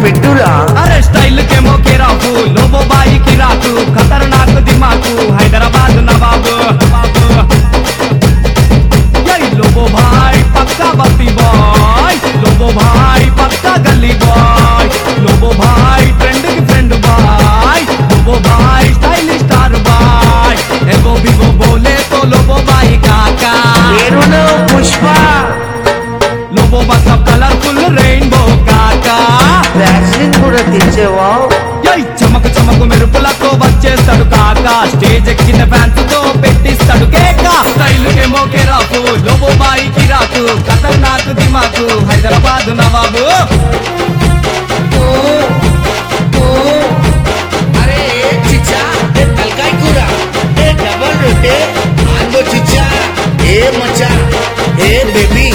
మిట్టురా అరే స్టైల్ కేమో కిరాకు లోబో బాయి కిరాకు ఖతర్నాక్ దిమాకు హైదరాబాద్ నవాబు యై లోబో భాయ్ పక్కా బస్తీ బాయ్ లోబో భాయ్ పక్కా గల్లీ బాయ్ లోబో భాయ్ ట్రెండ్ కి ఫ్రెండ్ బాయ్ లోబో భాయ్ స్టైలిష్ స్టార్ బాయ్ ఎగో బిగో బోలే తో లోబో బాయి కాకా పేరును పుష్ప లోబో బస్ కలర్ఫుల్ రెయిన్బో కాకా వ్యాక్సిన్ కూడా తెచ్చేవా యై చమకు చమకు మెరుపులతో వచ్చేస్తాడు కాక స్టేజ్ ఎక్కిన ఫ్యాన్స్ తో పెట్టిస్తాడు కేక స్టైల్ కేమో కెరాకు లోబో బాయి కిరాకు ఖతర్నాక్ దిమాకు హైదరాబాద్ నవాబు अरे चिचा ए तलकाय कुरा ए डबल रोटे आंदो चिचा ए मचा ए बेबी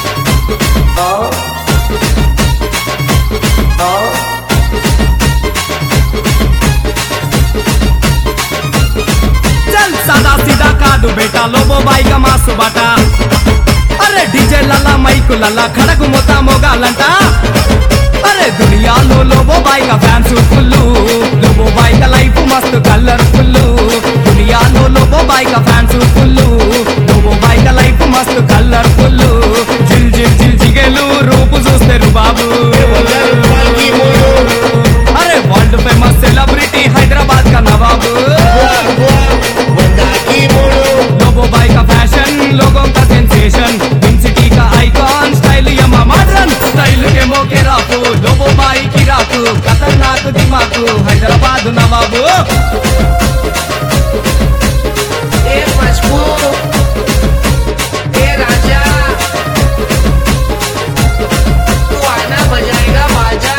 చల్ సదా సీదా కాదు బేటా లోబో బాయి కా మాసు బాట అరే డీజే లల్లా మైకు లల్లా ఖడకు మొత్త మోగాలంట అరే దునియాలో లోబో బాయ్ కా ఫ్యాన్స్ ఫుల్లు లోబో బాయ్ కా లైఫ్ మస్తు కలర్ఫుల్ దునియాలో లోబో బాయ్ కా ఫ్యాన్స్ ఫుల్లు లోబో బాయ్ కా లైఫ్ మస్తు కలర్ఫుల్ జిల్ జిల్ జిల్ జిగేలు రూపు చూస్తారు బాబు हजार रुपये की बोलो అరే వరల్డ్ ఫేమస్ సెలబ్రిటీ హైదరాబాద్ కా నవాబు बुआ बुआ बंदा की बोलो लोगो बाई का फैशन लोगों का सेंसेशन इन सिटी का आइकॉन स्टाइल यमा मॉडर्न स्टाइल के मौके राखो लोगो बाई की राखो खतरनाक दिमाग हैदराबाद नवाबू ए मजबू ए राजा तू आना बजाएगा बाजा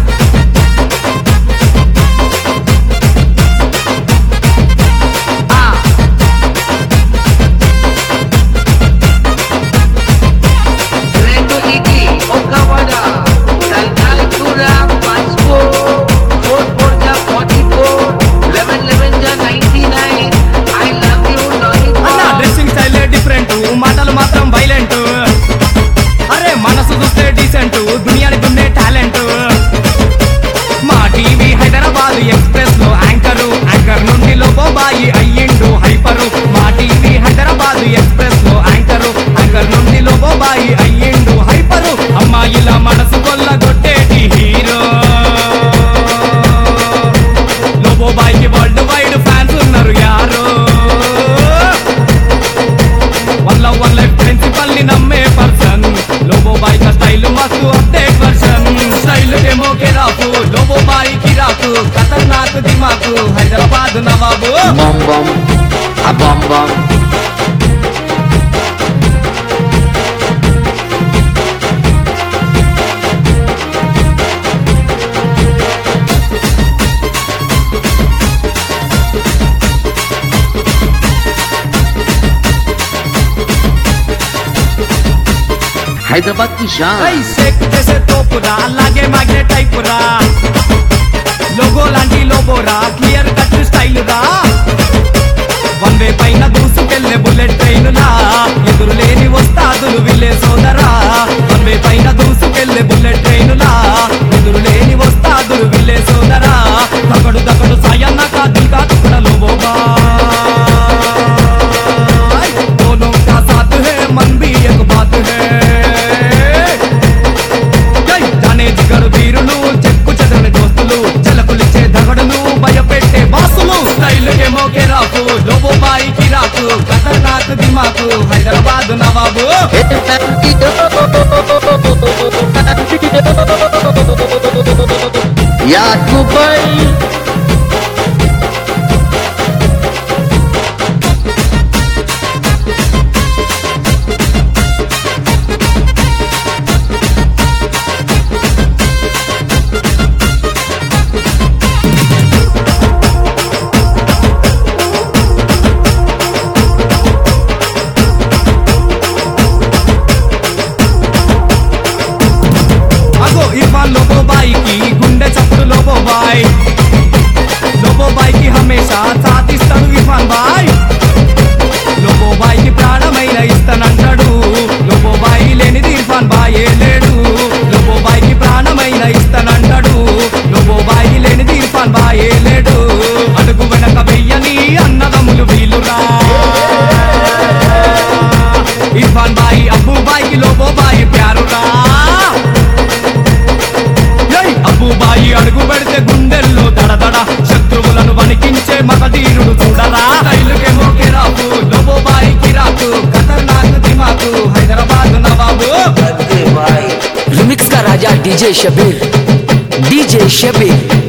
రెండు ఇడ్లీ ఒక వడ తలకాయ కూర పసుపు ఫోర్ ఫోర్ జా ఫార్టీ ఫోర్ లెవెన్ లెవెన్ జా ninety nine I love you అన్న లాలీపాప్ డ్రెస్సింగ్ స్టైల్ డిఫరెంట్ మాటలు మాత్రం వైలెంట్ అరే మనసు చూస్తే డీసెంట్ దునియాని దున్నే talent Maa TV Hyderabad express లో యాంకరు యాంకర్ నుండి లోబో బాయి అయ్యిండు hyper Maa TV Hyderabad express లో యాంకరు యాంకర్ నుండి లోబో బాయి అయ్యిండు హైపరు అమ్మాయిల మనసు కొల్లగొట్టేటి హీరో లోబో బాయికి వరల్డ్ వైడ్ ఫ్యాన్స్ ఉన్నారు యారో వల్ల వల్ల ప్రిన్సిపల్ ని నమ్మే పర్సన్ లోబో బాయ్ కా స్టైల్ మస్తు అప్డేట్ వర్షన్ స్టైల్ డెమో కే రాకు లోబో బాయ్ కి రాకు ఖతర్నాక్ దిమాకు హైదరాబాద్ నవాబు బొమ్ బొమ్ ఆ బొమ్ బొమ్ హైదరాబాద్ కి షాన్ ఐ షేక్ చేసే తోపురా అలాగే మ్యాగ్నెట్ టైప్ రా లోగో లాంటి లోబో రా క్లియర్ కట్ స్టైల్ రా వన్ వే పైన దూసుకెళ్లే బుల్లెట్ ట్రైన్ లా ఎదురు లేని వస్తాదులు విల్లే సోదరా వన్ వే పైన దూసుకెళ్లే బుల్లెట్ ట్రైన్ లా ఎదురు లేని వస్తాదులు విల్లే సోదరా దకడు దకడు సాయన్న కా దిల్ కా టుకड़ा లోబో भाई दोनों का साथ है मन भी एक बात है జై జానే జిగరు వీరులు చెక్కు చెదరని దోస్తులు చెలకులిచ్చే దగడులు భయపెట్టే బాసులు స్టైల్ ఏమో కే రాకు లోబో బాయి కి రాకు ఖతర్నాక్ దిమాకు హైదరాబాద్ నవాబు యాకుబై అగో ఇర్ఫాన్ లోబో బాయి కి గుండె చప్పుడు లోబో బాయ్ పెడితే గుండెల్లో దడదడ శత్రువులను వణికించే మగధీరుడు చూడరా రైలుకేమో కిరాకు లోబో బాయి కిరాకు ఖతర్నాక్ దిమాకు హైదరాబాద్ నవాబు అదే బాయ్ रिमिक्स का राजा डीजे शबीर डीजे शबीर